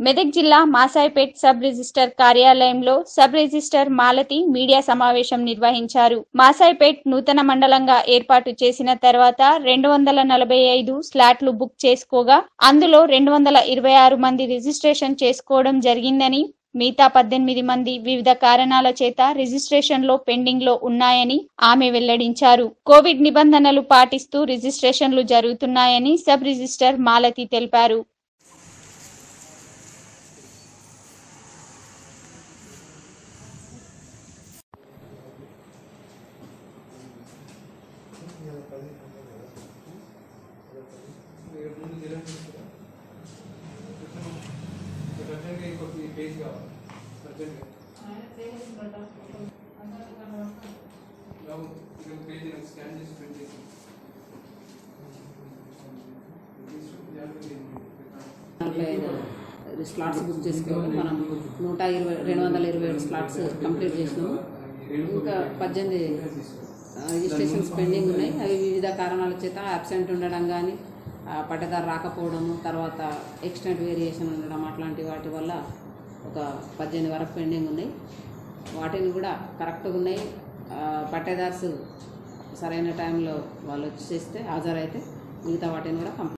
మెదక్ జిల్లా Masaipet sub register కార్యాలయంలో sub register Malathi media సమావేశం నిర్వహించారు మాసాయిపేట్ నూతన మండలంగా ఏర్పాటు చేసిన తర్వాత రెండు వందల నలభై ఐదు స్లాట్లు బుక్ చేసుకోగా అందులో రెండు వందల ఇరవై ఆరు మంది రిజిస్ట్రేషన్ చేసుకోవడం జరిగిందని మిగతా పద్దెనిమిది మంది వివిధ కారణాల చేత రిజిస్ట్రేషన్ లో పెండింగ్ లో ఉన్నాయని ఆమె వెల్లడించారు కోవిడ్ నిబంధనలు పాటిస్తూ రిజిస్ట్రేషన్లు జరుగుతున్నాయని సబ్ రిజిస్టర్ మాలతి తెలిపారు అర్జెంట్గా ఇంకొక పేజ్ కావాలి అర్జెంట్గా బాబు ఇది పేజ్ నాకు స్కాన్ చేసి ప్రింట్ చేసి నలభై ఐదు స్లాట్స్ బుక్ చేసుకోవాలి మనం నూట ఇరవై రెండు వందల ఇరవై ఏడు స్లాట్స్ కంప్లీట్ చేసినాము ఇంకా పద్దెనిమిది రిజిస్ట్రేషన్స్ పెండింగ్ ఉన్నాయి అవి వివిధ కారణాల చేత అబ్సెంట్ ఉండడం కానీ పట్టదారు రాకపోవడము తర్వాత ఎక్స్టెంట్ వేరియేషన్ ఉండడం అట్లాంటి వాటి వల్ల ఒక పద్దెనిమిది వరకు పెండింగ్ ఉన్నాయి వాటిని కూడా కరెక్ట్గా ఉన్నాయి ఆ, పట్టేదార్స్ సరైన టైంలో వాళ్ళు వచ్చి చేస్తే హాజరైతే మిగతా వాటిని కూడా కంప్లీట్